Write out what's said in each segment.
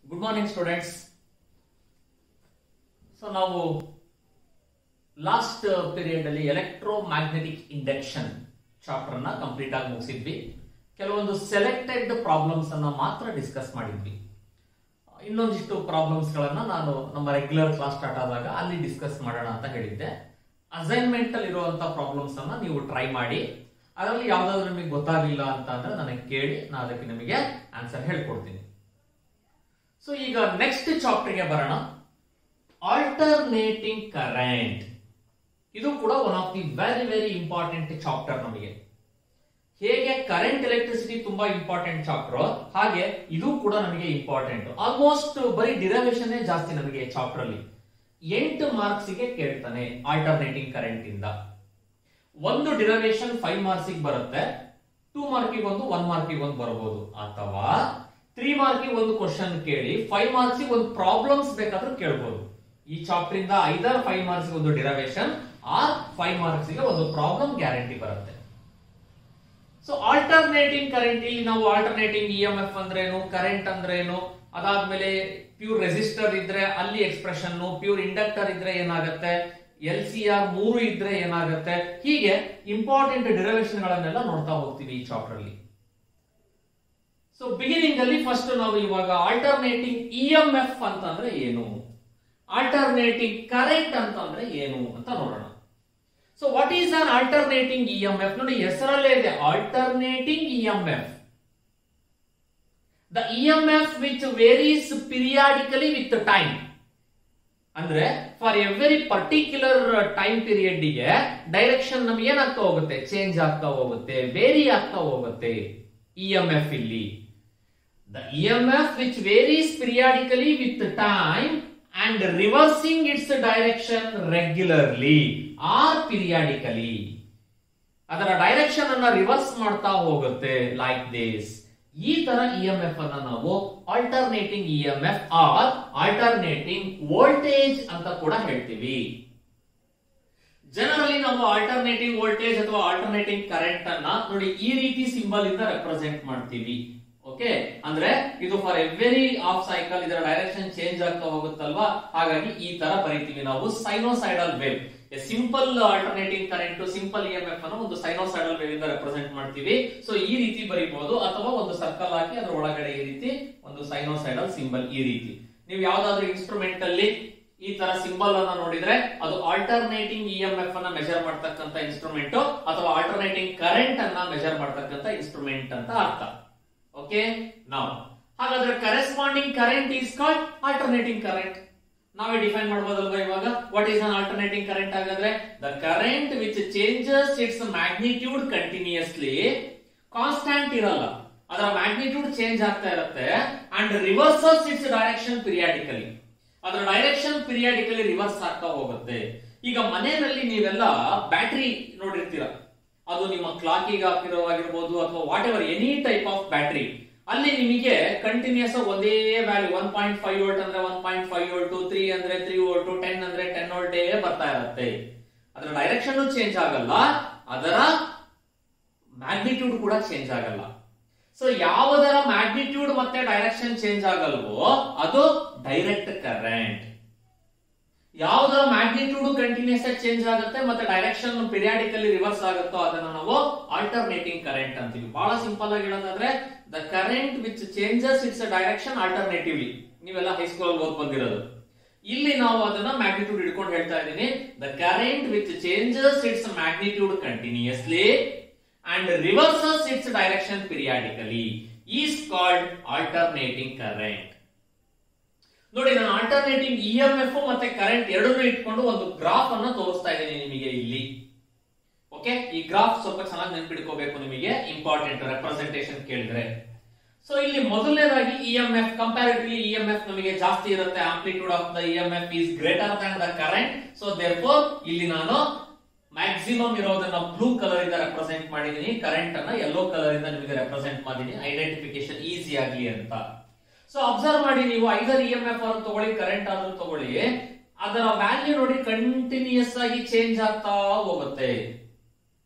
Good morning students so ನಾವು last period ಅಲ್ಲಿ electromagnetic induction chapter ನ complete ಆಗಿ ಮುಗಿಸಿದ್ವಿ ಕೆಲವೊಂದು ಸೆಲೆಕ್ಟೆಡ್ ಪ್ರಾಬ್ಲಮ್ಸ್ ಅನ್ನ ಮಾತ್ರ ಡಿಸ್ಕಸ್ ಮಾಡಿದ್ವಿ ಇನ್ನೊಂದಿಷ್ಟು ಪ್ರಾಬ್ಲಮ್ಸ್ ಗಳನ್ನ ನಾನು ನಮ್ಮ ರೆಗ್ಯುಲರ್ ಕ್ಲಾಸ್ ಸ್ಟಾರ್ಟ್ ಆದಾಗ ಅಲ್ಲಿ ಡಿಸ್ಕಸ್ ಮಾಡೋಣ ಅಂತ ಹೇಳಿದ್ದೆ ಅಸೈನ್ಮೆಂಟ್ ಅಲ್ಲಿ ಇರುವಂತ ಪ್ರಾಬ್ಲಮ್ಸ್ ಅನ್ನ ನೀವು ಟ್ರೈ ಮಾಡಿ ಅದರಲ್ಲಿ ಯಾವ್ದಾದ್ರು ನಿಮಗೆ ಗೊತ್ತಾಗಿಲ್ಲ ಅಂತ ಅಂದ್ರೆ ನನಗೆ ಕೇಳಿ ನಾನು ಅದಕ್ಕೆ ನಿಮಗೆ ಆನ್ಸರ್ ಹೇಳ್ಕೊಡ್ತೀನಿ ಸೊ ಈಗ ನೆಕ್ಸ್ಟ್ ಚಾಪ್ಟರ್ಗೆ ಬರೋಣ ಆಲ್ಟರ್ನೇಟಿಂಗ್ ಕರೆಂಟ್ ಇದು ಕೂಡ one of the very very important chapter ನಮಗೆ ಹೇಗೆ ಕರೆಂಟ್ ಎಲೆಕ್ಟ್ರಿಸಿಟಿ ತುಂಬಾ ಇಂಪಾರ್ಟೆಂಟ್ ಚಾಪ್ಟರ್ ಹಾಗೆ ಇದು ಕೂಡ ನಮಗೆ ಇಂಪಾರ್ಟೆಂಟ್ ಆಲ್ಮೋಸ್ಟ್ ಬರೀ ಡಿರವೇಶನ್ ಜಾಸ್ತಿ ನಮಗೆ ಚಾಪ್ಟರ್ ಅಲ್ಲಿ ಎಂಟು ಮಾರ್ಕ್ಸ್ ಗೆ ಕೇಳ್ತಾನೆ ಆಲ್ಟರ್ನೇಟಿಂಗ್ ಕರೆಂಟ್ ಇಂದ ಒಂದು ಡಿರವೇಶನ್ ಫೈವ್ ಮಾರ್ಕ್ಸ್ ಬರುತ್ತೆ ಟೂ ಮಾರ್ಕಿಗೆ ಒಂದು ಒನ್ ಮಾರ್ಕಿಗೆ ಒಂದು ಬರಬಹುದು ಅಥವಾ ತ್ರೀ ಮಾರ್ಕಿಗೆ ಒಂದು ಕ್ವಶನ್ ಕೇಳಿ ಫೈವ್ ಮಾರ್ಕ್ಸ್ ಒಂದು ಪ್ರಾಬ್ಲಮ್ಸ್ ಬೇಕಾದ್ರೂ ಕೇಳಬಹುದು ಈ ಚಾಪ್ಟರ್ ಇಂದ ಐದರ್ ಫೈವ್ ಮಾರ್ಕ್ಸ್ ಒಂದು ಡಿರವೇಶನ್ ಆರ್ ಫೈವ್ ಮಾರ್ಕ್ಸ್ ಗೆ ಒಂದು ಪ್ರಾಬ್ಲಮ್ ಗ್ಯಾರಂಟಿ ಬರುತ್ತೆ ಸೊ ಆಲ್ಟರ್ನೇಟಿಂಗ್ ಕರೆಂಟ್ ಇಲ್ಲಿ ನಾವು ಆಲ್ಟರ್ನೇಟಿಂಗ್ ಇ ಎಂ ಎಫ್ ಅಂದ್ರೇನು ಕರೆಂಟ್ ಅಂದ್ರೇನು ಅದಾದ್ಮೇಲೆ ಪ್ಯೂರ್ ರೆಸಿಸ್ಟರ್ ಇದ್ರೆ ಅಲ್ಲಿ ಎಕ್ಸ್ಪ್ರೆಷನ್ ಪ್ಯೂರ್ ಇಂಡಕ್ಟರ್ ಇದ್ರೆ ಏನಾಗುತ್ತೆ ಎಲ್ ಸಿ ಆರ್ ಮೂರು ಇದ್ರೆ ಏನಾಗುತ್ತೆ ಹೀಗೆ ಇಂಪಾರ್ಟೆಂಟ್ ಡಿರವೇಶನ್ ಗಳನ್ನೆಲ್ಲ ನೋಡ್ತಾ ಹೋಗ್ತೀವಿ ಈ ಚಾಪ್ಟರ್ ಅಲ್ಲಿ ಸೊ ಬಿಗಿನಿಂಗ್ ಅಲ್ಲಿ ಫಸ್ಟ್ ನಾವು ಇವಾಗ ಆಲ್ಟರ್ನೇಟಿಂಗ್ ಇ ಎಂ ಎಫ್ ಅಂತಂದ್ರೆ ಏನು ಆಲ್ಟರ್ನೇಟಿಂಗ್ ಕರೆಂಟ್ ಅಂತಂದ್ರೆ ಏನು ಅಂತ ನೋಡೋಣ so what is an alternating E M F ನೋಡಿ ಹೆಸರಲ್ಲೇ ಇದೆ alternating E M F the E M F which varies periodically with time ಅಂದ್ರೆ for every particular time period ಗೆ ಡೈರೆಕ್ಷನ್ ನಮ್ಗೆ ಏನಾಗ್ತಾ ಹೋಗುತ್ತೆ ಚೇಂಜ್ ಆಗ್ತಾ ಹೋಗುತ್ತೆ ವೇರಿ ಆಗ್ತಾ ಹೋಗುತ್ತೆ ಇ ಎಂ ಎಫ್ ಇಲ್ಲಿ the E M F which varies periodically with time and reversing its direction regularly or periodically ಅದರ ಡೈರೆಕ್ಷನ್ ಅನ್ನ ರಿವರ್ಸ್ ಮಾಡ್ತಾ ಹೋಗುತ್ತೆ ಲೈಕ್ ದಿಸ್ ಈ ತರ ಇ ಎಂ ಎಫ್ ಅನ್ನ ನಾವು alternating E M F or alternating voltage ಅಂತ ಕೂಡ ಹೇಳ್ತೀವಿ ಜನರಲಿ ನಾವು ಆಲ್ಟರ್ನೇಟಿಂಗ್ ವೋಲ್ಟೇಜ್ ಅಥವಾ ಆಲ್ಟರ್ನೇಟಿಂಗ್ ಕರೆಂಟ್ ಅನ್ನ ನೋಡಿ ಈ ರೀತಿ ಸಿಂಬಲ್ ಇಂದ ರೆಪ್ರೆಸೆಂಟ್ ಮಾಡ್ತೀವಿ ಓಕೆ ಅಂದ್ರೆ ಇದು ಫಾರ್ ಎವ್ರಿ ಆಫ್ ಸೈಕಲ್ ಇದರ ಡೈರೆಕ್ಷನ್ ಚೇಂಜ್ ಆಗ್ತಾ ಹೋಗುತ್ತಲ್ವಾ ಹಾಗಾಗಿ ಈ ತರ ಬರೀತೀವಿ ನಾವು sinusoidal wave simple alternating current simple E M F ಅನ್ನು ಒಂದು ಸೈನೋಸೈಡಲ್ ವೇವ್ ಇಂದ ರೆಪ್ರೆಸೆಂಟ್ ಮಾಡ್ತೀವಿ ಸೊ ಈ ರೀತಿ ಬರೀಬಹುದು ಅಥವಾ ಒಂದು ಸರ್ಕಲ್ ಹಾಕಿ ಅದರ ಒಳಗಡೆ ಈ ರೀತಿ ಒಂದು ಸೈನೋಸೈಡಲ್ ಸಿಂಬಲ್ ಈ ರೀತಿ ನೀವು ಯಾವ್ದಾದ್ರು ಇನ್ಸ್ಟ್ರೂಮೆಂಟ್ ಅಲ್ಲಿ ಈ ತರ ಸಿಂಬಲ್ ಅನ್ನ ನೋಡಿದ್ರೆ ಅದು ಆಲ್ಟರ್ನೇಟಿಂಗ್ ಇ ಎಂ ಎಫ್ ಅನ್ನ ಮೆಜರ್ ಮಾಡ್ತಕ್ಕಂತ ಇನ್ಸ್ಟ್ರೂಮೆಂಟ್ ಅಥವಾ ಆಲ್ಟರ್ನೇಟಿಂಗ್ ಕರೆಂಟ್ ಅನ್ನ ಮೆಜರ್ ಮಾಡ್ತಕ್ಕಂತ ಇನ್ಸ್ಟ್ರೂಮೆಂಟ್ ಅಂತ ಅರ್ಥ ಓಕೆ ನಾವು ಹಾಗಾದ್ರೆ corresponding current is called alternating current ನಾವೇ ಡಿಫೈನ್ ಮಾಡಬಹುದಲ್ವಾ ಇವಾಗ what is an alternating current ಹಾಗಾದ್ರೆ the current which changes its magnitude continuously constant ಇರಲ್ಲ ಅದರ ಮ್ಯಾಗ್ನಿಟ್ಯೂಡ್ ಚೇಂಜ್ ಆಗ್ತಾ ಇರುತ್ತೆ and reverses its direction periodically ಅದರ ಡೈರೆಕ್ಷನ್ ಪಿರಿಯಾಡಿಕಲಿ ರಿವರ್ಸ್ ಆಗ್ತಾ ಹೋಗುತ್ತೆ ಈಗ ಮನೆಯಲ್ಲಿ ನೀವೆಲ್ಲ ಬ್ಯಾಟ್ರಿ ನೋಡಿರ್ತೀರ ಅದು ನಿಮ್ಮ ಕ್ಲಾಕಿಗೆ ಹಾಕಿರೋವಾಗಿರ್ಬೋದು ಅಥವಾ whatever any type of battery ಅಲ್ಲಿ ನಿಮಗೆ ಕಂಟಿನ್ಯೂಸ್ ಒಂದೇ value one point five volt ಅಂದ್ರೆ one point five volt three ಅಂದ್ರೆ ತ್ರೀ ವೋಲ್ಟ್ ಟೆನ್ ಅಂದ್ರೆ ಟೆನ್ ವೋಲ್ಟೇ ಬರ್ತಾ ಇರುತ್ತೆ ಅದರ ಡೈರೆಕ್ಷನ್ ಚೇಂಜ್ ಆಗಲ್ಲ ಅದರ ಮ್ಯಾಗ್ನಿಟ್ಯೂಡ್ ಕೂಡ ಚೇಂಜ್ ಆಗಲ್ಲ ಸೊ ಯಾವುದರ ಮ್ಯಾಗ್ನಿಟ್ಯೂಡ್ ಮತ್ತೆ ಡೈರೆಕ್ಷನ್ ಚೇಂಜ್ ಆಗಲ್ವೋ ಅದು ಡೈರೆಕ್ಟ್ ಕರೆಂಟ್ ಯಾವುದರ ಮ್ಯಾಗ್ನಿಟ್ಯೂಡ್ ಕಂಟಿನ್ಯೂಸ್ ಆಗಿ ಚೇಂಜ್ ಆಗುತ್ತೆ ಮತ್ತೆ ಡೈರೆಕ್ಷನ್ ಪಿರಿಯಾಡಿಕಲಿ ರಿವರ್ಸ್ ಆಗುತ್ತೋ ಅದನ್ನ ನಾವು ಆಲ್ಟರ್ನೇಟಿಂಗ್ ಕರೆಂಟ್ ಅಂತೀವಿ ಬಹಳ ಸಿಂಪಲ್ ಆಗಿ ಹೇಳೋದಾದ್ರೆ the current which changes its direction alternatively ನೀವೆಲ್ಲ ಹೈಸ್ಕೂಲ್ ಅಲ್ಲಿ ಓದ್ ಬಂದಿರೋದು ಇಲ್ಲಿ ನಾವು ಅದನ್ನ ಮ್ಯಾಗ್ನಿಟ್ಯೂಡ್ ಹಿಡ್ಕೊಂಡು ಹೇಳ್ತಾ ಇದ್ದೀನಿ the current which changes its magnitude continuously and reverses its direction periodically is called alternating current ನೋಡಿ ನಾನು ಆಲ್ಟರ್ನೇಟಿಂಗ್ ಇ ಎಂ ಎಫ್ ಮತ್ತೆ ಕರೆಂಟ್ ಎರಡನ್ನೂ ಇಟ್ಕೊಂಡು ಒಂದು ಗ್ರಾಫ್ ಅನ್ನ ತೋರಿಸ್ತಾ ಇದ್ದೀನಿ ನಿಮಗೆ ಇಲ್ಲಿ ಓಕೆ ಈ ಗ್ರಾಫ್ ಸ್ವಲ್ಪ ಚೆನ್ನಾಗಿ ನೆನ್ಪಿಡ್ಕೋಬೇಕು ನಿಮಗೆ ಇಂಪಾರ್ಟೆಂಟ್ ರೆಪ್ರೆಸೆಂಟೇಷನ್ ಕೇಳಿದ್ರೆ ಸೊ ಇಲ್ಲಿ ಮೊದಲನೇದಾಗಿ E M F comparatively E M F ನಮಗೆ ಜಾಸ್ತಿ ಇರುತ್ತೆ amplitude of the E M F is greater than the current so therefore ಇಲ್ಲಿ ನಾನು ಮ್ಯಾಕ್ಸಿಮಮ್ ಇರೋದನ್ನ ಬ್ಲೂ ಕಲರ್ ಇಂದ ರೆಪ್ರೆಸೆಂಟ್ ಮಾಡಿದೀನಿ ಕರೆಂಟ್ ಅನ್ನ ಯೆಲ್ಲೋ ಕಲರ್ ಇಂದ ನಿಮಗೆ ರೆಪ್ರೆಸೆಂಟ್ ಮಾಡಿದೀನಿ ಐಡೆಂಟಿಫಿಕೇಶನ್ ಈಸಿ ಆಗ್ಲಿ ಅಂತ ಸೊ ಅಬ್ಸರ್ವ್ ಮಾಡಿ ನೀವು ಐದರ್ ಇ ಎಂ ಎಫ್ ಆದ್ರೂ ತಗೊಳ್ಳಿ ಕರೆಂಟ್ ಆದ್ರೂ ತಗೊಳ್ಳಿ ಅದರ ವ್ಯಾಲ್ಯೂ ನೋಡಿ ಕಂಟಿನ್ಯೂಸ್ ಆಗಿ ಚೇಂಜ್ ಆಗ್ತಾ ಹೋಗುತ್ತೆ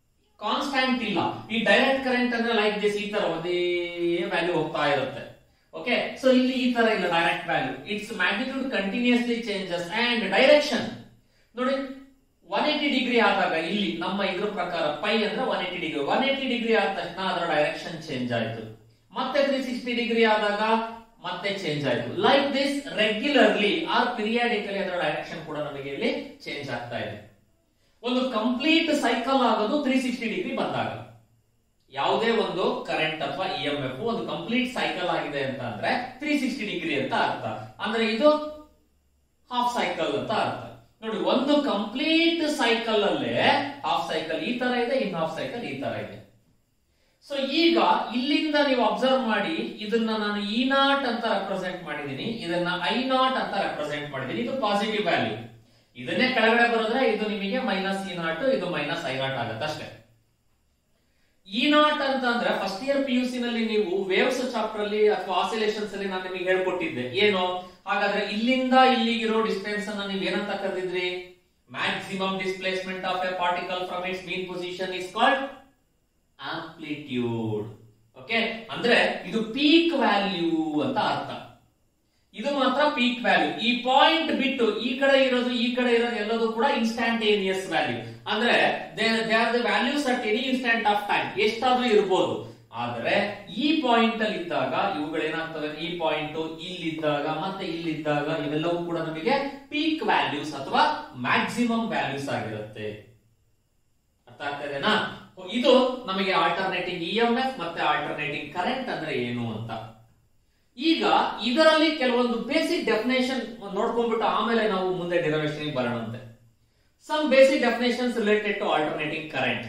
ಕಾನ್ಸ್ಟೆಂಟ್ ಇಲ್ಲ ಈ ಡೈರೆಕ್ಟ್ ಕರೆಂಟ್ ಅಂದ್ರೆ ಲೈಕ್ ದಿಸ್ ಈ ತರ ಒಂದೇ ವ್ಯಾಲ್ಯೂ ಹೋಗ್ತಾ ಇರುತ್ತೆ ಓಕೆ ಸೊ ಇಲ್ಲಿ ಈ ತರ ಇಲ್ಲ direct value its magnitude continuously changes and direction ನೋಡಿ ಒನ್ ಏಟಿ ಡಿಗ್ರಿ ಆದಾಗ ಇಲ್ಲಿ ನಮ್ಮ ಇದ್ರ ಪ್ರಕಾರ ಪೈ ಅಂದ್ರೆ one eighty degree one eighty degree ಆದ ತಕ್ಷಣ ಅದರ ಡೈರೆಕ್ಷನ್ ಚೇಂಜ್ ಆಯ್ತು ಮತ್ತೆ ತ್ರೀ ಸಿಕ್ಸ್ಟಿ ಡಿಗ್ರಿ ಆದಾಗ ಮತ್ತೆ ಚೇಂಜ್ ಆಯ್ತು like this regularly or periodically ಅದರ ಡೈರೆಕ್ಷನ್ ಕೂಡ ನಮಗೆ ಇಲ್ಲಿ ಚೇಂಜ್ ಆಗ್ತಾ ಇದೆ ಒಂದು ಕಂಪ್ಲೀಟ್ ಸೈಕಲ್ ಆಗೋದು ತ್ರೀ ಸಿಕ್ಸ್ಟಿ ಡಿಗ್ರಿ ಬಂದಾಗ ಯಾವುದೇ ಒಂದು ಕರೆಂಟ್ ಅಥವಾ ಇ ಎಂ ಎಫ್ ಒಂದು ಕಂಪ್ಲೀಟ್ ಸೈಕಲ್ ಆಗಿದೆ ಅಂತ ಅಂದ್ರೆ ತ್ರೀ ಸಿಕ್ಸ್ಟಿ ಡಿಗ್ರಿ ಅಂತ ಅರ್ಥ ಅಂದ್ರೆ ಇದು ಹಾಫ್ ಸೈಕಲ್ ಅಂತ ಅರ್ಥ ನೋಡಿ ಒಂದು ಕಂಪ್ಲೀಟ್ ಸೈಕಲ್ ಅಲ್ಲೇ ಹಾಫ್ ಸೈಕಲ್ ಈ ತರ ಇದೆ ಇನ್ ಹಾಫ್ ಸೈಕಲ್ ಈ ತರ ಇದೆ ಸೊ ಈಗ ಇಲ್ಲಿಂದ ನೀವು ಅಬ್ಸರ್ವ್ ಮಾಡಿ ಇದನ್ನ ನಾನು ಇ ನಾಟ್ ಅಂತ ರೆಪ್ರೆಸೆಂಟ್ ಮಾಡಿದೀನಿ ಇದನ್ನ ಐ ನಾಟ್ ಅಂತ ರೆಪ್ರೆಸೆಂಟ್ ಮಾಡಿದೀನಿ ಇದು ಪಾಸಿಟಿವ್ ವ್ಯಾಲ್ಯೂ ಇದನ್ನೇ ಕೆಳಗಡೆ ಬರೋದ್ರೆ ಇದು ನಿಮಗೆ ಮೈನಸ್ ಇ ನಾಟ್ ಇದು ಮೈನಸ್ ಐ ನಾಟ್ ಆಗುತ್ತೆ ಅಷ್ಟೇ ಇ ನಾಟ್ ಅಂತ ಅಂದ್ರೆ first year P U C ನಲ್ಲಿ ನೀವು ವೇವ್ಸ್ ಚಾಪ್ಟರ್ ಅಲ್ಲಿ ಅಥವಾ ಆಸಿಲೇಷನ್ಸ್ ಅಲ್ಲಿ ನಾನು ನಿಮಗೆ ಹೇಳ್ಕೊಟ್ಟಿದ್ದೆ ಏನು ಹಾಗಾದ್ರೆ ಇಲ್ಲಿಂದ ಇಲ್ಲಿಗಿರೋ ಡಿಸ್ಟೆನ್ಸ್ ಅನ್ನ ನೀವು ಏನಂತ ಕರೆದಿದ್ರಿ maximum displacement of a particle from its mean position is called amplitude okay ಅಂದ್ರೆ ಇದು ಪೀಕ್ ವ್ಯಾಲ್ಯೂ ಅಂತ ಅರ್ಥ ಇದು ಮಾತ್ರ ಪೀಕ್ ವ್ಯಾಲ್ಯೂ ಈ ಪಾಯಿಂಟ್ ಬಿಟ್ಟು ಈ ಕಡೆ ಇರೋದು ಈ ಕಡೆ ಇರೋದು ಎಲ್ಲದೂ ಕೂಡ ಇನ್ಸ್ಟಾಂಟೇನಿಯಸ್ ವ್ಯಾಲ್ಯೂ ಅಂದ್ರೆ they are the values at any instant of time ಎಷ್ಟಾದ್ರೂ ಇರ್ಬೋದು ಆದ್ರೆ ಈ ಪಾಯಿಂಟ್ ಅಲ್ಲಿ ಇದ್ದಾಗ ಇವುಗಳೇನಾಗ್ತವೆ ಈ ಪಾಯಿಂಟ್ ಇಲ್ಲಿದ್ದಾಗ ಮತ್ತೆ ಇಲ್ಲಿದ್ದಾಗ ಇವೆಲ್ಲವೂ ಕೂಡ ನಮಗೆ ಪೀಕ್ ವ್ಯಾಲ್ಯೂಸ್ ಅಥವಾ ಮ್ಯಾಕ್ಸಿಮಮ್ ವ್ಯಾಲ್ಯೂಸ್ ಆಗಿರುತ್ತೆ ಅರ್ಥ ಆಗ್ತಾ ಇದೆನಾ ಇದು ನಮಗೆ ಆಲ್ಟರ್ನೇಟಿಂಗ್ ಇ ಎಂ ಎಫ್ ಮತ್ತೆ ಆಲ್ಟರ್ನೇಟಿಂಗ್ ಕರೆಂಟ್ ಅಂದ್ರೆ ಏನು ಅಂತ ಈಗ ಇದರಲ್ಲಿ ಕೆಲವೊಂದು ಬೇಸಿಕ್ ಡೆಫಿನೇಷನ್ ನೋಡ್ಕೊಂಡ್ಬಿಟ್ಟು ಆಮೇಲೆ ನಾವು ಮುಂದೆ ಡೆರಿವೇಶನ್ ಬರೋಣಂತೆ some basic definitions related to alternating current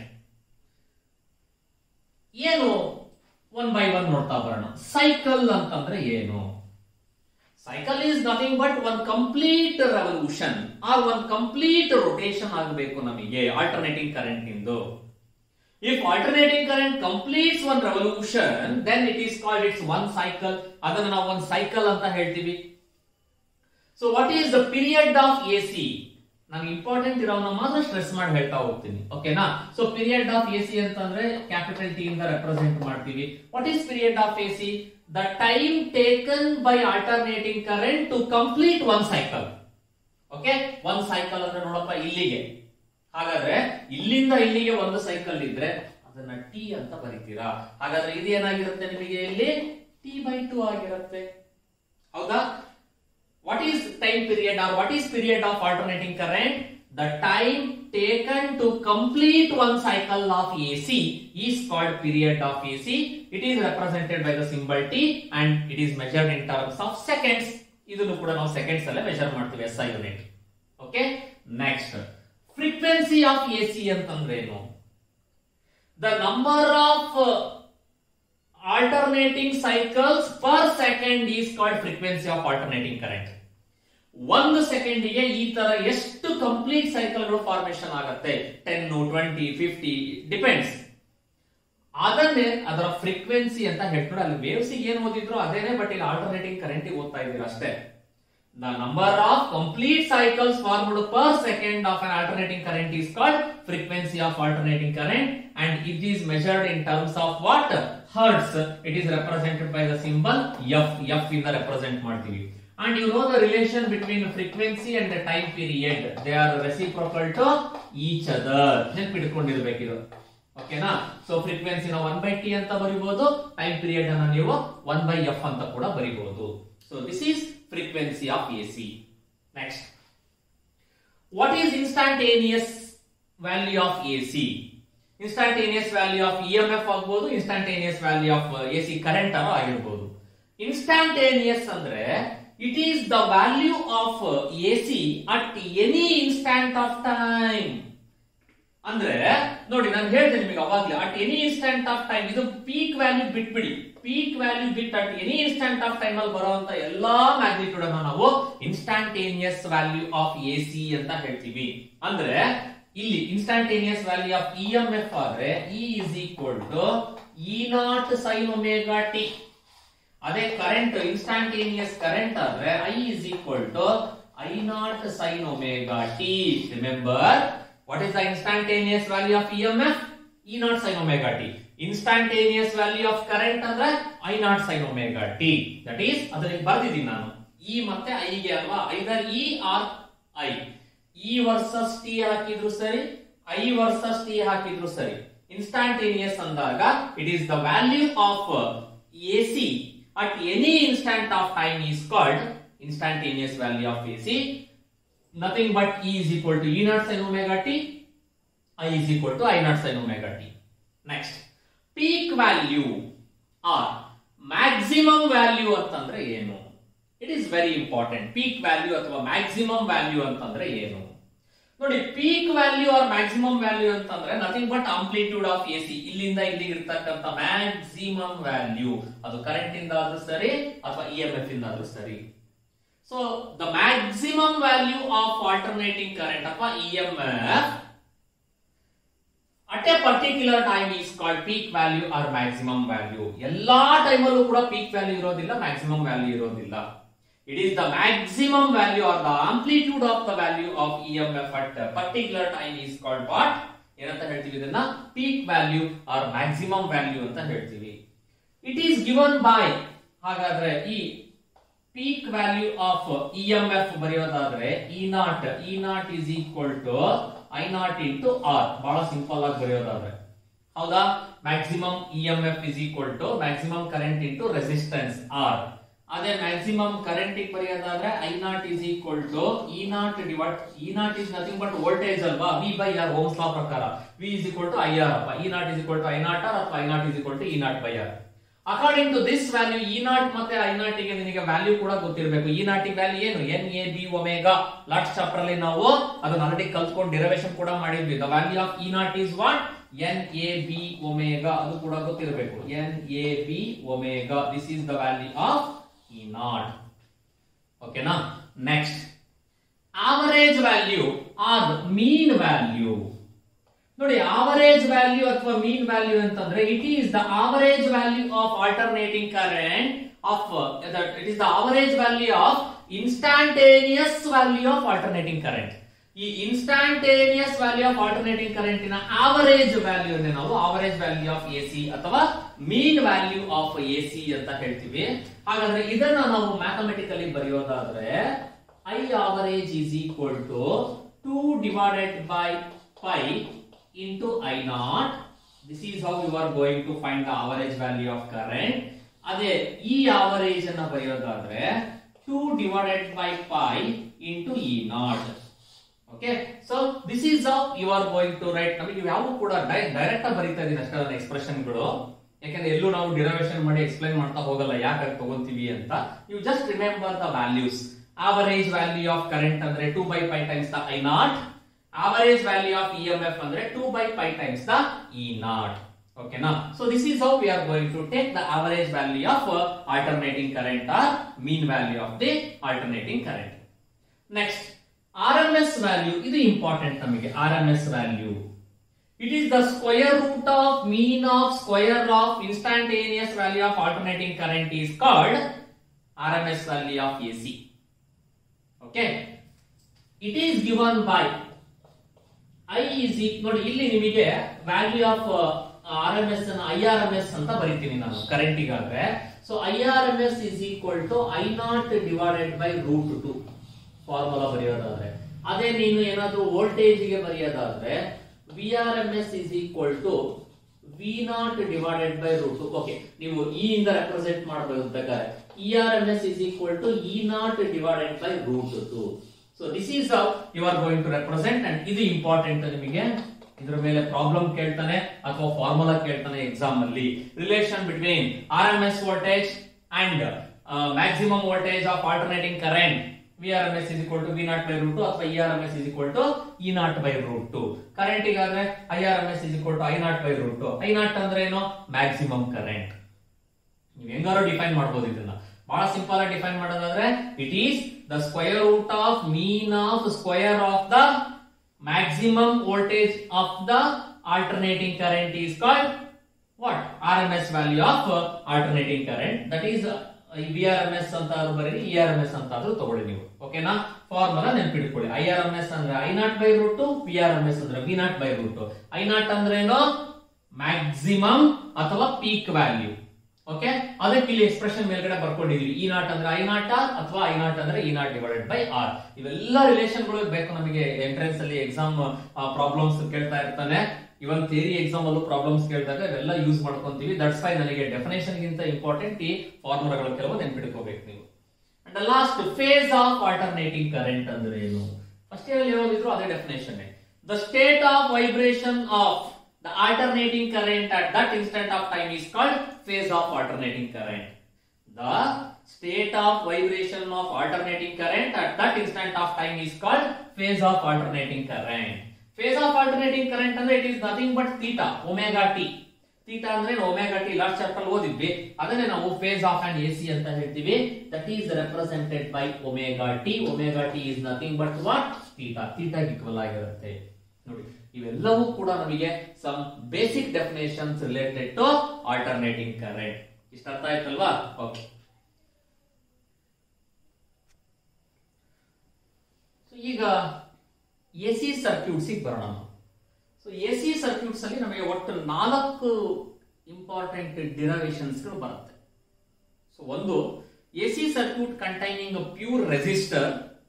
ಏನು ಒನ್ ಬೈ ಒನ್ ನೋಡ್ತಾ ಬರೋಣ ಸೈಕಲ್ ಅಂತಂದ್ರೆ ಏನು cycle is nothing but one complete revolution or one complete rotation ಆಗಬೇಕು ನಮಗೆ ಆಲ್ಟರ್ನೇಟಿಂಗ್ ಕರೆಂಟ್ ಇಂದು If alternating current completes one revolution, then it is called its one cycle. ಅದನ್ನ ನಾವು ಒಂದು ಸೈಕಲ್ ಅಂತ ಹೇಳ್ತೀವಿ so what is the period of A C ನಾನು important ಇರೋನ ಮಾತ್ರ ಸ್ಟ್ರೆಸ್ ಮಾಡಿ ಹೇಳ್ತಾ ಹೋಗ್ತೀನಿ ಓಕೆನಾ so period of A C ಅಂತಂದ್ರೆ ಕ್ಯಾಪಿಟಲ್ ಟಿ ಇಂದ ರೆಪ್ರೆಸೆಂಟ್ ಮಾಡ್ತೀವಿ what is period of A C the time taken by alternating current to complete one cycle okay one cycle ಅಂದ್ರೆ ನೋಡಪ್ಪ ಇಲ್ಲಿಗೆ ಹಾಗಾದ್ರೆ ಇಲ್ಲಿಂದ ಇಲ್ಲಿಗೆ ಒಂದು ಸೈಕಲ್ ಇದ್ರೆ ಅದನ್ನ ಟಿ ಅಂತ ಬರೀತೀರಾ ಹಾಗಾದ್ರೆ ಇದು ಏನಾಗಿರುತ್ತೆ ನಿಮಗೆ ಇಲ್ಲಿ ಟಿ ಬೈ ಟು ಆಗಿರುತ್ತೆ ಹೌದಾ what is time period or what is period of alternating current the time taken to complete one cycle of A C is called period of A C it is represented by the symbol T and it is measured in terms of seconds ಇದನ್ನು ಕೂಡ ನಾವು seconds ಅಲ್ಲೇ measure ಮಾಡ್ತೀವಿ S I unit okay next frequency of A C ಅಂತಂದ್ರೆ ಏನು the number of alternating cycles per second is called frequency of alternating current ಒಂದು ಸೆಕೆಂಡಿಗೆ ಈ ತರ ಎಷ್ಟು ಕಂಪ್ಲೀಟ್ ಸೈಕಲ್ಗಳು ಫಾರ್ಮೇಶನ್ ಆಗುತ್ತೆ ಟೆನ್ ಟ್ವೆಂಟಿ ಫಿಫ್ಟಿ ಡಿಪೆಂಡ್ಸ್ ಅದನ್ನೇ ಅದರ ಫ್ರೀಕ್ವೆನ್ಸಿ ಅಂತ ಹೇಳ್ತಾರೆ ಅಲ್ಲಿ ವೇವ್ಸ್ ಏನ್ ಓದಿದ್ರು ಅದೇನೆ ಬಟ್ ಇಲ್ಲಿ ಆಲ್ಟರ್ನೇಟಿಂಗ್ ಕರೆಂಟ್ ಓದ್ತಾ ಇದೀರ ಅಷ್ಟೇ The number of complete cycles formed per second of an alternating current is called frequency of alternating current and it is measured in terms of what? Hertz. It is represented by the symbol F. F in the represent ಮಾಡ್ತೀವಿ. And you know the relation between frequency and the time period. They are reciprocal to each other. ನೆನ್ಪಿಟ್ಕೊಂಡಿರ್ಬೇಕಿದು ಓಕೆನಾ so ಫ್ರೀಕ್ವೆನ್ಸಿನ one by T ಅಂತ ಬರಿಬಹುದು time period ಅನ್ನ ನೀವು one by F ಅಂತ ಕೂಡ ಬರಿಬಹುದು so this is frequency of AC. Next. What is instantaneous value of AC? Instantaneous value of EMF ಆಗ್ಬೋದು instantaneous value of AC current ಅನ್ನು ಆಗಿರ್ಬೋದು ಇನ್ಸ್ಟಾಂಟೇನಿಯಸ್ ಅಂದ್ರೆ it is the value of AC at any instant of time ಅಂದ್ರೆ ನೋಡಿ ನಾನು ಹೇಳಿದೆ ನಿಮಗೆ ಅವಾಗ್ಲೇ at any instant of time ಇದು ಪೀಕ್ ವ್ಯಾಲ್ಯೂ ಬಿಟ್ಬಿಡಿ ಪೀಕ್ ವ್ಯಾಲ್ಯೂ ಬಿಟ್ at any instant of time ಅಲ್ಲಿ ಬರುವಂತ ಎಲ್ಲಾ ಮ್ಯಾಗ್ನಿಟ್ಯೂಡ್ ಅನ್ನು ನಾವು instantaneous value of A C ಅಂತ ಹೇಳ್ತೀವಿ ಅಂದ್ರೆ ಇಲ್ಲಿ instantaneous value of E M F ಆದ್ರೆ E is equal to E naught sine omega T ಅದೇ ಕರೆಂಟ್ ಇನ್ಸ್ಟಾಂಟೇನಿಯಸ್ ಕರೆಂಟ್ ಆದ್ರೆ I is equal to I naught sine omega T remember what is the instantaneous value of emf E naught sine omega T instantaneous value of current ಅಂದ್ರೆ I naught sine omega T that is ಅದನ್ನ ಬರ್ದಿದ್ದೀನಿ ನಾನು E ಮತ್ತೆ ಐಗೆ ಅಲ್ವಾ either E or I E versus T ಹಾಕಿದ್ರು ಸರಿ I versus T ಹಾಕಿದ್ರು ಸರಿ ಇನ್ಸ್ಟಾಂಟೇನಿಯಸ್ ಅಂದಾಗ it is the value of A C at any instant of time is called instantaneous value of A C nothing but E is equal to E naught sin omega t, I is equal to I naught sin omega t. Next, peak value or maximum value ಅಂತಂದ್ರೆ ಏನು it is very important peak value ಅಥವಾ maximum value ಅಂತಂದ್ರೆ ಏನು ನೋಡಿ peak value or maximum value ಅಂತಂದ್ರೆ nothing but amplitude of A C ಇಲ್ಲಿಂದ ಇಲ್ಲಿಗೆ ಇರ್ತಕ್ಕಂಥ ಮ್ಯಾಕ್ಸಿಮಮ್ ವ್ಯಾಲ್ಯೂ ಅದು ಕರೆಂಟ್ ಇಂದ ಆದ್ರೂ ಸರಿ ಅಥವಾ ಇ ಎಂ ಎಫ್ ಇಂದ ಆದ್ರೂ ಸರಿ So the maximum value of alternating current ಅಥವಾ EMF at a particular time is called peak value or maximum value. ಎಲ್ಲಾ ಟೈಮಲ್ಲೂ ಕೂಡ ಪೀಕ್ ವ್ಯಾಲ್ಯೂ ಇರೋದಿಲ್ಲ ಮ್ಯಾಕ್ಸಿಮಮ್ ವ್ಯಾಲ್ಯೂ ಇರೋದಿಲ್ಲ it is the maximum value or the amplitude of the value of E M F at particular time is called what ಏನಂತ ಹೇಳ್ತೀವಿ ಇದನ್ನ peak value or maximum value ಅಂತ ಹೇಳ್ತೀವಿ ಇಟ್ ಈಸ್ ಗಿವನ್ ಬೈ ಹಾಗಾದ್ರೆ ಈ peak value of E M F ಬರೆಯೋದಾದ್ರೆ E naught E naught is equal to I naught into R ಬಹಳ simple ಆಗಿ ಬರೆಯೋದಾದ್ರೆ ಹೌದಾ maximum E M F is equal to maximum current into resistance R ಅದೇ maximum current ಬರೆಯೋದಾದ್ರೆ I naught is equal to E naught divide E naught is nothing but voltage ಅಲ್ವಾ V by R Ohm's law ಪ್ರಕಾರ V is equal to I R ಅಪ್ಪ E naught is equal to I naught R ಅಥವಾ I naught is equal to E naught by R according to this value E naught ಮತ್ತೆ I not ಗೆ ನಿನಗೆ value ಕೂಡ ಗೊತ್ತಿರಬೇಕು E naught value ಏನು N A B omega last chapter ಅಲ್ಲಿ ನಾವು ಅದನ್ನ ಆಲ್ರೆಡಿ ಕಲ್ತ್ಕೊಂಡು ಡಿರವೇಶನ್ ಕೂಡ ಮಾಡಿದ್ವಿ the value of E naught is what N A B omega ಅದು ಕೂಡ ಗೊತ್ತಿರಬೇಕು N A B omega this is the value of E naught ಓಕೆನಾ next average value or mean value ನೋಡಿ ಆವರೇಜ್ ವ್ಯಾಲ್ಯೂ ಅಥವಾ mean value ಅಂತಂದ್ರೆ it is the average value of alternating current of it is the average value of instantaneous value of alternating current ಈ instantaneous value of alternating ಕರೆಂಟಿನ average value ನಾವು average value of A C ಅಥವಾ mean value of A C ಅಂತ ಹೇಳ್ತೀವಿ ಹಾಗಾದ್ರೆ ಇದನ್ನ ನಾವು mathematically ಬರೆಯೋದಾದ್ರೆ I average is equal to two divided by pi into I naught. This is how you are going to find the average value of current. ಅದೇ ಈ average ಅನ್ನ ಬರೆಯೋದಾದ್ರೆ two divided by pi into E naught okay so this is how you are going to write ನಮಗೆ ಯಾವ ಕೂಡ direct ಆಗಿ ಬರೀತಾ ಇದೀನಿ ಅಷ್ಟೇ ನನ್ನ ಎಕ್ಸ್ಪ್ರೆಷನ್ಗಳು ಯಾಕಂದ್ರೆ ಎಲ್ಲೂ ನಾವು ಡಿರವೇಶನ್ ಮಾಡಿ ಎಕ್ಸ್ಪ್ಲೈನ್ ಮಾಡ್ತಾ ಹೋಗಲ್ಲ ಯಾಕೆ ತಗೊಂತೀವಿ ಅಂತ you just remember the values average value of current ಅಂದ್ರೆ two by five times the I naught average value of EMF ಅಂದ್ರೆ 2 by pi times the E naught. Okay, now, so this is how we are going to take the average value of uh, alternating current or mean value of the alternating current. Next, RMS value, ಇದು important ನಮಗೆ RMS value. It is the square root of mean of square of instantaneous value of alternating current is called RMS value of AC. Okay. It is given by I is ನೋಡಿ ಇಲ್ಲಿ ನಿಮಗೆ value of R M S I R M S ಅಂತ ಬರಿತೀನಿ ನಾನು ಕರೆಂಟಿಗಾದ್ರೆ so I R M S is equal to I naught divided by root two formula ಬರೆಯೋದಾದ್ರೆ ಅದೇ ನೀನು ಏನಾದ್ರೂ ವೋಲ್ಟೇಜ್ ಗೆ ಬರೆಯೋದಾದ್ರೆ V R M S is equal to V naught divided by root two okay ನೀವು ಇ ಇಂದ represent ಮಾಡಬಹುದು ಬೇಕಾದ್ರೆ E R M S is equal to E naught divided by root two so this is how you are going to represent and ಇದು important ನಿಮಗೆ ಇದ್ರ ಮೇಲೆ problem ಕೇಳ್ತಾನೆ ಅಥವಾ ಫಾರ್ಮುಲಾ ಕೇಳ್ತಾನೆ ಎಕ್ಸಾಮ್ ಅಲ್ಲಿ relation between R M S voltage and maximum voltage of alternating current V R M S is equal to V naught by root ಅಥವಾ E R M S is equal to E naught by root two current ಈಗಾದ್ರೆ I R M S is equal to I naught by root two I naught ಅಂದ್ರೆ ಏನು maximum current ನೀವು ಹೆಂಗಾರು define ಮಾಡ್ಬೋದು ಇದನ್ನ ಬಹಳ simple ಆಗಿ define ಮಾಡೋದಾದ್ರೆ it is the square root of mean of square of the maximum voltage of the alternating current is called what R M S value of alternating current that is V R M S ಅಂತ ಆದ್ರೂ ಬರೀರಿ E R M S ಅಂತ ಆದ್ರೂ ತಗೊಳ್ಳಿ ನೀವು ಓಕೆನಾ formula ನೆನ್ಪಿಟ್ಕೊಳ್ಳಿ I R M S ಅಂದ್ರೆ I naught by root V R M S ಅಂದ್ರೆ V naught by root I naught ಅಂದ್ರೆ ಏನು ಮ್ಯಾಕ್ಸಿಮಮ್ ಅಥವಾ ಪೀಕ್ ವ್ಯಾಲ್ಯೂ ಓಕೆ ಅದಕ್ಕೆ ಇಲ್ಲಿ ಎಕ್ಸ್ಪ್ರೆಷನ್ ಮೇಲ್ಗಡೆ ಬರ್ಕೊಂಡಿದೀವಿ ಈ ನಾಟ್ ಅಂದ್ರೆ ಐ ನಾಟ್ ಆರ್ ಅಥವಾ ಐ ನಾಟ್ ಅಂದ್ರೆ E not divided by R ಇವೆಲ್ಲ ರಿಲೇಷನ್ಗಳು ಬೇಕು ನಮಗೆ ಎಂಟ್ರೆನ್ಸ್ ಅಲ್ಲಿ ಎಕ್ಸಾಮ್ ಪ್ರಾಬ್ಲಮ್ಸ್ ಕೇಳ್ತಾ ಇರ್ತಾನೆ ಇವನ್ ಥಿಯರಿ ಎಕ್ಸಾಮ್ ಅಲ್ಲೂ ಪ್ರಾಬ್ಲಮ್ಸ್ ಕೇಳಿದಾಗ ಇವೆಲ್ಲ ಯೂಸ್ ಮಾಡ್ಕೊಂತೀವಿ ದಟ್ಸ್ ವೈ ನನಗೆ ಡೆಫಿನೇಷನ್ ಗಿಂತ ಇಂಪಾರ್ಟೆಂಟ್ ಈ ಫಾರ್ಮುಲಾಗಳು ಕೆಲವು ನೆನ್ಪಿಟ್ಕೋಬೇಕು ನೀವು and last phase of alternating current ಅಂದ್ರೆ ಏನು ಫಸ್ಟ್ ಇಯರ್ ಯಾವ್ದಿದ್ರು ಅದೇ definition the state of vibration of the alternating current at that instant of time is called phase of alternating current the state of vibration of alternating current at that instant of time is called phase of alternating current phase of alternating current ಅಂದ್ರೆ it is nothing but theta omega T theta ಅಂದ್ರೆ omega T last chapter ಓದಿದ್ವಿ ಅದನ್ನೇ ನಾವು phase of and A C ಅಂತ ಹೇಳ್ತೀವಿ that is represented by omega T omega T is nothing but what theta theta equal ಆಗಿರುತ್ತೆ ನೋಡಿ ಇವೆಲ್ಲವೂ ಕೂಡ ನಮಗೆ some basic definitions related to alternating current ಇಷ್ಟ ಅರ್ಥ ಆಯ್ತಲ್ವಾ ಓಕೆ ಈಗ ಎ ಸಿ ಸರ್ಕ್ಯೂಟ್ಸ್ ಬರೋಣ ನಾವು ಸೊ ಎ ಸಿ ಸರ್ಕ್ಯೂಟ್ಸ್ ಅಲ್ಲಿ ನಮಗೆ ಒಟ್ಟು ನಾಲ್ಕು ಇಂಪಾರ್ಟೆಂಟ್ ಡಿರವೇಶನ್ಸ್ ಗಳು ಬರುತ್ತೆ ಸೊ ಒಂದು A C circuit containing pure resistor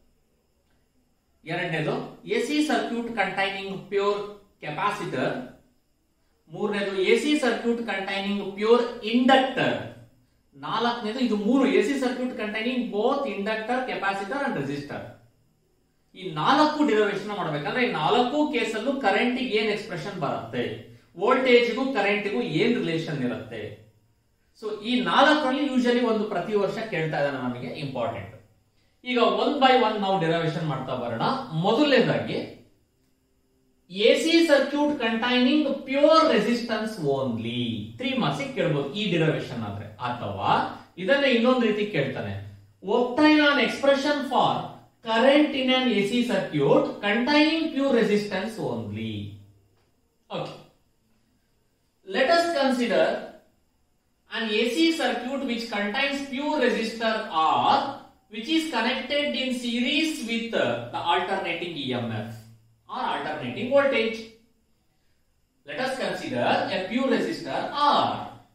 ಎರಡನೇದು A C circuit containing pure capacitor ಮೂರನೇದು A C circuit containing pure inductor ನಾಲ್ಕನೇದು ಇದು ಮೂರು A C circuit containing both inductor capacitor and resistor ಈ ನಾಲ್ಕು ಡಿರವೇಶನ್ ಮಾಡ್ಬೇಕಂದ್ರೆ ಈ ನಾಲ್ಕು ಕೇಸಲ್ಲೂ ಕರೆಂಟ್ ಏನ್ ಎಕ್ಸ್ಪ್ರೆಷನ್ ಬರುತ್ತೆ ವೋಲ್ಟೇಜ್ಗೂ ಕರೆಂಟ್ಗೂ ಏನ್ ರಿಲೇಷನ್ ಇರುತ್ತೆ ಸೊ ಈ ನಾಲ್ಕರಲ್ಲಿ ಯೂಶಲಿ ಒಂದು ಪ್ರತಿ ವರ್ಷ ಕೇಳ್ತಾ ಇದ್ದಾನೆ ನಮಗೆ ಇಂಪಾರ್ಟೆಂಟ್ ಈಗ ಒನ್ ಬೈ ಒನ್ ನಾವು ಡಿರವೇಶನ್ ಮಾಡ್ತಾ ಬರೋಣ ಮೊದಲನೇದಾಗಿ A C circuit containing pure resistance only three marks ಕೇಳ್ಬೋದು ಈ ಡಿರವೇಶನ್ ಆದ್ರೆ ಅಥವಾ ಇದನ್ನ ಇನ್ನೊಂದು ರೀತಿ ಕೇಳ್ತಾನೆ obtain an expression for current in an AC circuit containing pure resistance only. Okay. Let us consider an AC circuit which contains pure resistor R which is connected in series with uh, the alternating EMF or alternating voltage. Let us consider a pure resistor R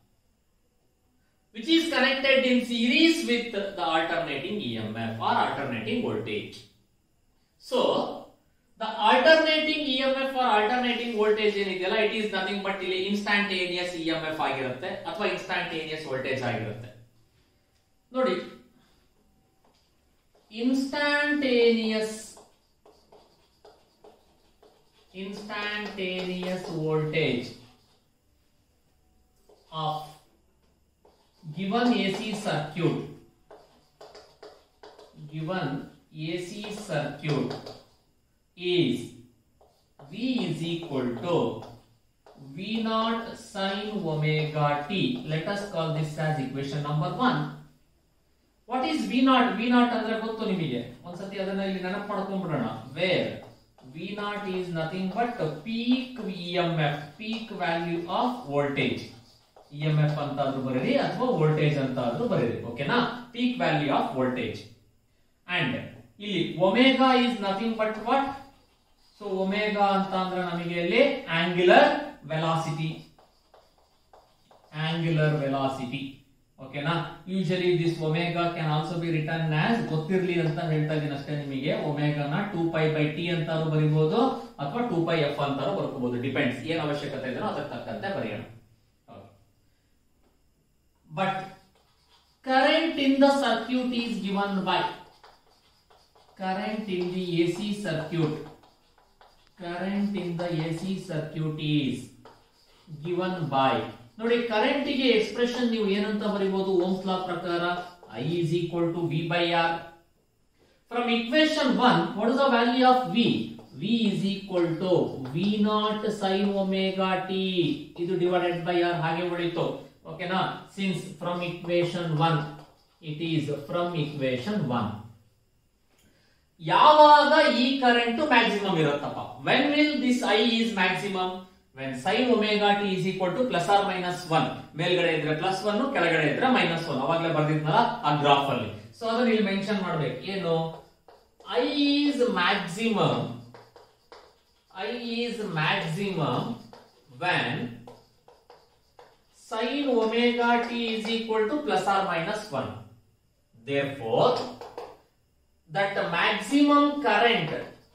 which is connected in series with the alternating EMF or alternating voltage. So, the alternating EMF or alternating voltage ಏನಿದೆಯಲ್ಲ it is nothing but ಇಲ್ಲಿ instantaneous E M F ಆಗಿರುತ್ತೆ ಅಥವಾ instantaneous voltage ಆಗಿರುತ್ತೆ ನೋಡಿ instantaneous instantaneous voltage of given AC circuit given AC circuit is V is equal to V naught sin omega t. Let us call this as equation number one. What is V naught? V naught ಅಂದ್ರೆ ಗೊತ್ತು ನಿಮಗೆ ಒಂದ್ಸತಿ ಅದನ್ನ ಇಲ್ಲಿ ನೆನಪು ಮಾಡ್ಕೊಂಡ್ಬಿಡೋಣ where V naught is nothing but peak EMF, peak value of voltage. E M F ಅಂತ ಆದ್ರೂ ಬರೀರಿ ಅಥವಾ ವೋಲ್ಟೇಜ್ ಅಂತ ಆದ್ರೂ ಬರೀರಿ ಓಕೆನಾ peak value of voltage and ಇಲ್ಲಿ omega is nothing but what so omega ಅಂತ ಅಂದ್ರೆ ನಮಗೆ ಇಲ್ಲಿ ಆಂಗ್ಯುಲರ್ ವೆಲಾಸಿಟಿ ಆಂಗ್ಯುಲರ್ ವೆಲಾಸಿಟಿ ಓಕೆನಾ usually this omega can also be written as ಗೊತ್ತಿರ್ಲಿ ಅಂತ ಹೇಳ್ತಾ ಇದೀನಿ ಅಷ್ಟೇ ನಿಮಗೆ ಒಮೆಗಾನ ಟೂ ಪೈ ಬೈ ಟಿ ಅಂತಾರು ಬರೀಬಹುದು ಅಥವಾ ಟೂ ಪೈ ಎಫ್ ಅಂತಾರು ಬರ್ಕೋಬಹುದು ಡಿಪೆಂಡ್ಸ್ ಏನ್ ಅವಶ್ಯಕತೆ ಇದೆಯೋ ಅದಕ್ಕೆ ತಕ್ಕಂತೆ ಬರೆಯೋಣ but current in the circuit is given by current in the AC circuit current in the AC circuit is given by ನೋಡಿ ಕರೆಂಟ್ ಗೆ ಎಕ್ಸ್ಪ್ರೆಷನ್ ನೀವು ಏನಂತ ಬರೀಬಹುದು ಓಮ್ಸ್ ಲಾ ಪ್ರಕಾರ I is equal to V by R from equation 1 what is the value of V V is equal to V naught sin omega t ಇದು divided by R ಹಾಗೆ ಉಳಿತು ಓಕೆನಾ since from equation one it is from equation one ಯಾವಾಗ ಈ current maximum ಇರುತ್ತಪ್ಪ when will this I is maximum when sine omega T is equal to plus or minus one ಮೇಲ್ಗಡೆ ಇದ್ರೆ plus one ಕೆಳಗಡೆ ಇದ್ರೆ ಮೈನಸ್ ಒನ್ ಅವಾಗಲೇ ಬರ್ದಿದ್ನಲ್ಲ ಆ graph ಅಲ್ಲಿ ಸೊ ಅದನ್ನ ಇಲ್ಲಿ ಮೆನ್ಷನ್ ಮಾಡ್ಬೇಕು ಏನು I is maximum I is maximum when sin omega t is equal to plus or minus 1. Therefore, that maximum current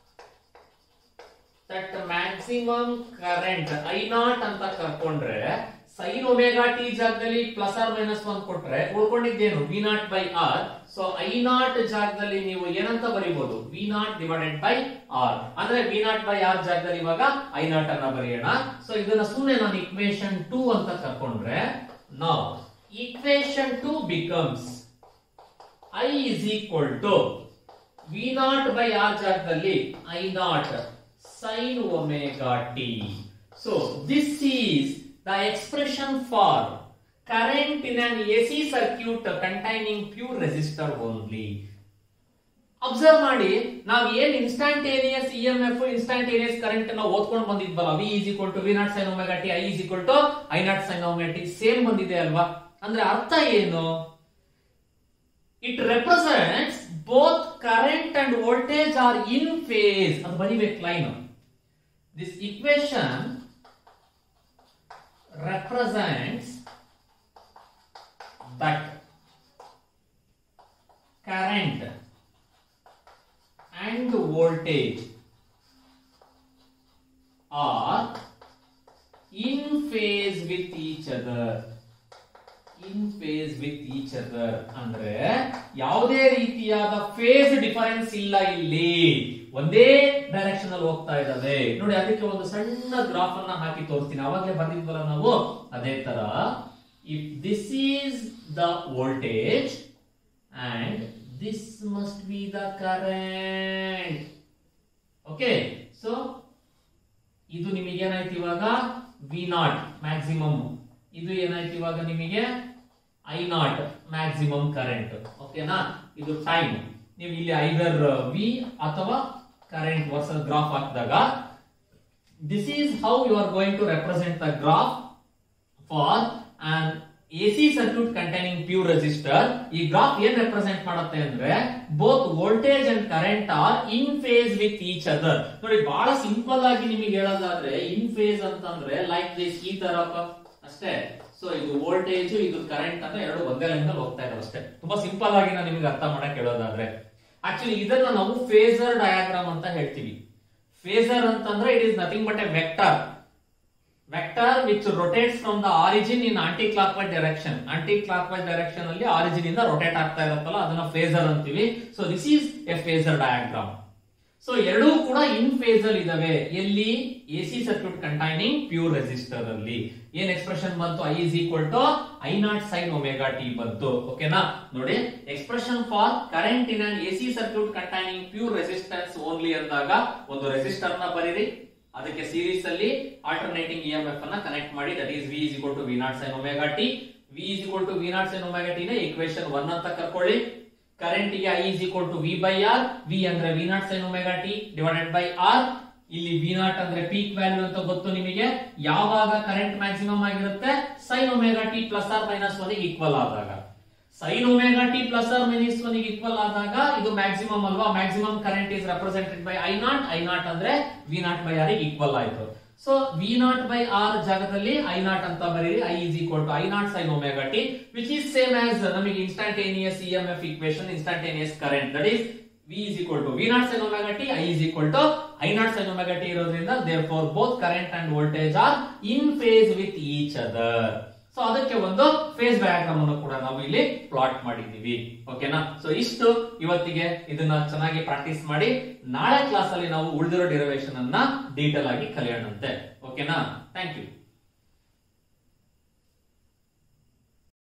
that maximum current I naught ಅಂತ ಕರ್ಕೊಂಡ್ರೆ sin ಒಮೆಗಾ ಟಿ ಜಾಗದಲ್ಲಿ plus or minus one ಕೊಟ್ರೆ ಉಳ್ಕೊಂಡಿದ್ದೇನು V naught by R so I naught ಜಾಗದಲ್ಲಿ ನೀವು ಏನಂತ ಬರೀಬಹುದು V naught divided by R ಅಂದ್ರೆ ವಿ ನಾಟ್ ಬೈ ಆರ್ ಜಾಗದಲ್ಲಿ ಇವಾಗ ಐ ನಾಟ್ ಅನ್ನ ಬರೆಯೋಣ ಸೊ ಇದನ್ನ ಸುಮ್ಮನೆ ನಾನು ಇಕ್ವೇಶನ್ ಟೂ ಅಂತ ಕರ್ಕೊಂಡ್ರೆ ನಾವು equation two becomes I is equal to V naught by R ಜಾಗದಲ್ಲಿ I naught sin omega t. So this is the expression for current in an AC circuit containing pure resistor only. Observe ಮಾಡಿ ನಾವು ಏನ್ instantaneous E M F instantaneous current ನಾವು ಓದ್ಕೊಂಡು ಬಂದಿದ್ವಲ್ಲ V is equal to V naught sine omega T I is equal to I naught sine omega T same ಬಂದಿದೆ ಅಲ್ವಾ ಅಂದ್ರೆ ಅರ್ಥ ಏನು it represents both current and voltage are in phase ಅದು ಬರಿಬೇಕು line this equation represents that current and voltage are in phase with each other in phase with each other ಅಂದ್ರೆ ಯಾವುದೇ ರೀತಿಯಾದ ಫೇಸ್ ಡಿಫರೆನ್ಸ್ ಇಲ್ಲ ಇಲ್ಲಿ ಒಂದೇ ಡೈರೆಕ್ಷನ್ ಅಲ್ಲಿ ಹೋಗ್ತಾ ಇದಾವೆ ನೋಡಿ ಅದಕ್ಕೆ ಒಂದು ಸಣ್ಣ ಗ್ರಾಫ್ ಅನ್ನ ಹಾಕಿ ತೋರಿಸ್ತೀನಿ ಅವಾಗಲೇ ಬಂದಿದ್ವಲ್ಲ ನಾವು ಅದೇ ತರ if this is the voltage and this must be the current okay so ಇದು ನಿಮಗೆ ಏನಾಯ್ತು ಇವಾಗ ವಿ ನಾಟ್ ಮ್ಯಾಕ್ಸಿಮಮ್ ಇದು ಏನಾಯ್ತು ಇವಾಗ ನಿಮಗೆ ಐ ನಾಟ್ ಮ್ಯಾಕ್ಸಿಮಮ್ ಕರೆಂಟ್ ಓಕೆನಾ ಇದು ಟೈಮ್ ನೀವು ಇಲ್ಲಿ ಐದರ್ ವಿ ಅಥವಾ ಕರೆಂಟ್ ವರ್ಸಸ್ ಗ್ರಾಫ್ ಹಾಕಿದಾಗ this is how you are going to represent the graph for an A C circuit containing pure resistor ಈ ಗ್ರಾಫ್ ಏನ್ ರೆಪ್ರೆಸೆಂಟ್ ಮಾಡುತ್ತೆ ಅಂದ್ರೆ both voltage and current are in phase with each other ನೋಡಿ ಬಹಳ simple ಆಗಿ ನಿಮಗೆ ಹೇಳೋದಾದ್ರೆ in phase ಅಂತಂದ್ರೆ ಲೈಕ್ ದಿಸ್ ಈ ತರ ಅಷ್ಟೇ ಸೊ ಇದು ವೋಲ್ಟೇಜ್ ಇದು ಕರೆಂಟ್ ಅಂತ ಎರಡು ಒಂದೇ ಲೈನ್ ಅಲ್ಲಿ ಹೋಗ್ತಾ ಇದಾವೆ ಅಷ್ಟೇ ತುಂಬಾ ಸಿಂಪಲ್ ಆಗಿ ನಾನು ನಿಮಗೆ ಅರ್ಥ ಮಾಡಕ್ ಹೇಳೋದಾದ್ರೆ ಆಕ್ಚುಲಿ ಇದನ್ನ ನಾವು ಫೇಸರ್ ಡಯಾಗ್ರಾಮ್ ಅಂತ ಹೇಳ್ತೀವಿ ಫೇಸರ್ ಅಂತಂದ್ರೆ it is nothing but a vector vector which rotates from the origin in anticlockwise direction anticlockwise direction ಅಲ್ಲಿ ಆರಿಜಿನ್ ಇಂದ ರೊಟೇಟ್ ಆಗ್ತಾ ಇರುತ್ತಲ್ಲ ಅದನ್ನ ಫೇಸರ್ ಅಂತೀವಿ so this is a phasor diagram so ಎರಡೂ ಕೂಡ in phase ಅಲ್ಲಿ ಇದಾವೆ ಎಲ್ಲಿ A C circuit containing pure resistor ಅಲ್ಲಿ ಏನ್ ಎಕ್ಸ್ಪ್ರೆಷನ್ ಬಂತು I is equal to I naught sine omega T ಬಂತು ಓಕೆನಾ ನೋಡಿ expression for current in an A C circuit containing pure resistance only ಅಂದಾಗ ಒಂದು ರೆಸಿಸ್ಟರ್ ನ ಬರೀರಿ ಅದಕ್ಕೆ ಸೀರೀಸ್ ಅಲ್ಲಿ ಆಲ್ಟರ್ನೇಟಿಂಗ್ ಇ ಎಂ ಎಫ್ ಅನ್ನ ಕನೆಕ್ಟ್ ಮಾಡಿ that is V is equal to V naught sine omega T V is equal to V naught sine omega T ನ equation one ಅಂತ ಕರ್ಕೊಳ್ಳಿ ಕರೆಂಟ್ ಗೆ I is equal to V by R V ಅಂದ್ರೆ V naught sine omega T divided by R ಇಲ್ಲಿ V naught ಅಂದ್ರೆ peak value ಅಂತ ಗೊತ್ತು ನಿಮಗೆ ಯಾವಾಗ ಕರೆಂಟ್ ಮ್ಯಾಕ್ಸಿಮಮ್ ಆಗಿರುತ್ತೆ sine omega T plus or minus one equal ಆದಾಗ sine omega T plus or minus one equal ಆದಾಗ ಇದು ಮ್ಯಾಕ್ಸಿಮಮ್ ಅಲ್ವಾ maximum current is represented by I naught I naught ಅಂದ್ರೆ V naught by R equal ಆಯ್ತು so V naught by R ಜಾಗದಲ್ಲಿ I naught ಅಂತ ಬರೀರಿ I is equal to I naught sine omega T which is same as ನಮಗೆ instantaneous E M F equation instantaneous current that is V is equal to V naught sine omega T I is equal to I naught sine omega T ಇರೋದ್ರಿಂದ therefore both current and voltage are in phase with each other so ಅದಕ್ಕೆ ಒಂದು face diagram ಅನ್ನು ಕೂಡ ನಾವು ಇಲ್ಲಿ plot ಮಾಡಿದ್ದೀವಿ ಓಕೆನಾ so ಇಷ್ಟು ಇವತ್ತಿಗೆ ಇದನ್ನ ಚೆನ್ನಾಗಿ ಪ್ರಾಕ್ಟೀಸ್ ಮಾಡಿ ನಾಳೆ ಕ್ಲಾಸ್ ಅಲ್ಲಿ ನಾವು ಉಳಿದಿರೋ ಡಿರವೇಶನ್ ಅನ್ನ ಡೀಟೇಲ್ ಆಗಿ ಕಲಿಯೋಣಂತೆ ಓಕೆನಾ ಥ್ಯಾಂಕ್ ಯು